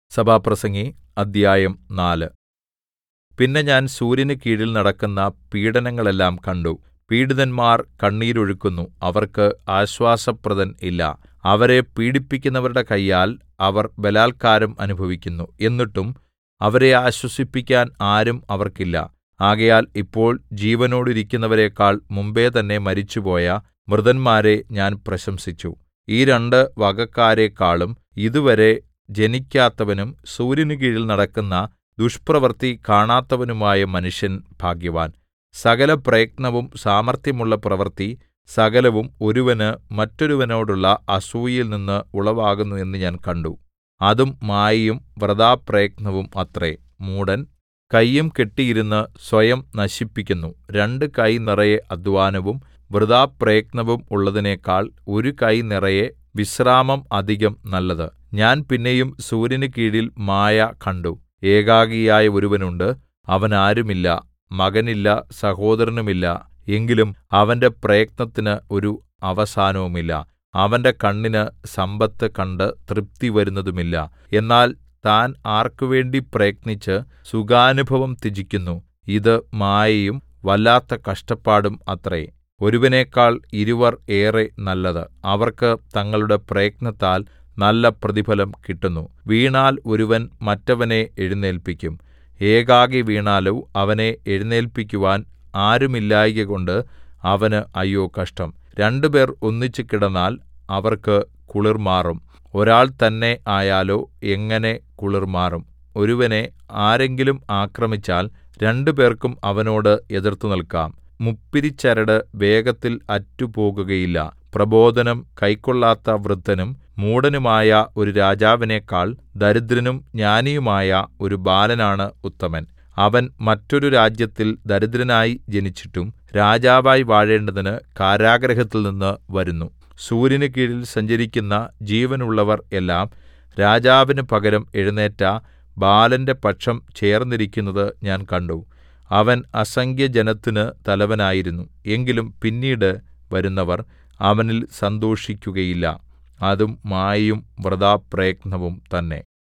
സഭാപ്രസംഗി അദ്ധ്യായം നാല് പിന്നെ ഞാൻ സൂര്യന് കീഴിൽ നടക്കുന്ന പീഡനങ്ങളെല്ലാം കണ്ടു പീഡിതന്മാർ കണ്ണീരൊഴുക്കുന്നു അവർക്ക് ആശ്വാസപ്രദൻ ഇല്ല അവരെ പീഡിപ്പിക്കുന്നവരുടെ കയ്യാൽ അവർ ബലാല്ക്കാരം അനുഭവിക്കുന്നു എന്നിട്ടും അവരെ ആശ്വസിപ്പിക്കാൻ ആരും അവർക്കില്ല ആകയാൽ ഇപ്പോൾ ജീവനോടിരിക്കുന്നവരെക്കാൾ മുമ്പെ തന്നെ മരിച്ചുപോയ മൃതന്മാരെ ഞാൻ പ്രശംസിച്ചു ഈ രണ്ട് വകക്കാരെക്കാളും ഇതുവരെ ജനിക്കാത്തവനും സൂര്യന് കീഴിൽ നടക്കുന്ന ദുഷ്പ്രവൃത്തി കാണാത്തവനുമായ മനുഷ്യൻ ഭാഗ്യവാൻ സകല പ്രയത്നവും സാമർത്ഥ്യമുള്ള പ്രവൃത്തി സകലവും ഒരുവന് മറ്റൊരുവനോടുള്ള അസൂയയിൽനിന്ന് ഉളവാകുന്നു എന്ന് ഞാൻ കണ്ടു അതും മായയും വൃഥാപ്രയത്നവും അത്രേ മൂഢൻ കയ്യും കെട്ടിയിരുന്ന് സ്വയം നശിപ്പിക്കുന്നു രണ്ട് കൈ നിറയെ അദ്ധ്വാനവും വൃഥാപ്രയത്നവും ഉള്ളതിനേക്കാൾ ഒരു കൈ നിറയെ വിശ്രാമം അധികം നല്ലത് ഞാൻ പിന്നെയും സൂര്യന് കീഴിൽ മായ കണ്ടു ഏകാകിയായ ഒരുവനുണ്ട് അവനാരുമില്ല മകനില്ല സഹോദരനുമില്ല എങ്കിലും അവന്റെ പ്രയത്നത്തിന് ഒരു അവസാനവുമില്ല അവന്റെ കണ്ണിന് സമ്പത്ത് കണ്ട് തൃപ്തി വരുന്നതുമില്ല എന്നാൽ താൻ ആർക്കുവേണ്ടി പ്രയത്നിച്ച് സുഖാനുഭവം ത്യജിക്കുന്നു ഇത് മായയും വല്ലാത്ത കഷ്ടപ്പാടും അത്രേ ഒരുവനേക്കാൾ ഇരുവർ ഏറെ നല്ലത് അവർക്ക് തങ്ങളുടെ പ്രയത്നത്താൽ നല്ല പ്രതിഫലം കിട്ടുന്നു വീണാൽ ഒരുവൻ മറ്റവനെ എഴുന്നേല്പിക്കും ഏകാകി വീണാലോ അവനെ എഴുന്നേല്പിക്കുവാൻ ആരുമില്ലായ്കകൊണ്ട് അവന് അയ്യോ കഷ്ടം രണ്ടുപേർ ഒന്നിച്ച് കിടന്നാൽ അവർക്ക് കുളിർ മാറും ഒരാൾ തന്നെ ആയാലോ എങ്ങനെ കുളിർ മാറും ഒരുവനെ ആരെങ്കിലും ആക്രമിച്ചാൽ രണ്ടുപേർക്കും അവനോട് എതിർത്തുനിൽക്കാം മുപ്പിരിച്ചരട് വേഗത്തിൽ അറ്റുപോകുകയില്ല പ്രബോധനം കൈക്കൊള്ളാത്ത വൃദ്ധനും മൂഢനുമായ ഒരു രാജാവിനേക്കാൾ ദരിദ്രനും ജ്ഞാനിയുമായ ഒരു ബാലനാണ് ഉത്തമൻ അവൻ മറ്റൊരു രാജ്യത്തിൽ ദരിദ്രനായി ജനിച്ചിട്ടും രാജാവായി വാഴേണ്ടതിന് കാരാഗൃഹത്തിൽ നിന്ന് വരുന്നു സൂര്യന് കീഴിൽ സഞ്ചരിക്കുന്ന ജീവനുള്ളവർ എല്ലാം രാജാവിന് പകരം എഴുന്നേറ്റ ബാലന്റെ പക്ഷം ചേർന്നിരിക്കുന്നത് ഞാൻ കണ്ടു അവൻ അസംഖ്യജനത്തിന് തലവനായിരുന്നു എങ്കിലും പിന്നീട് വരുന്നവർ അവനിൽ സന്തോഷിക്കുകയില്ല അതും മായയും വൃഥാപ്രയത്നവും തന്നെ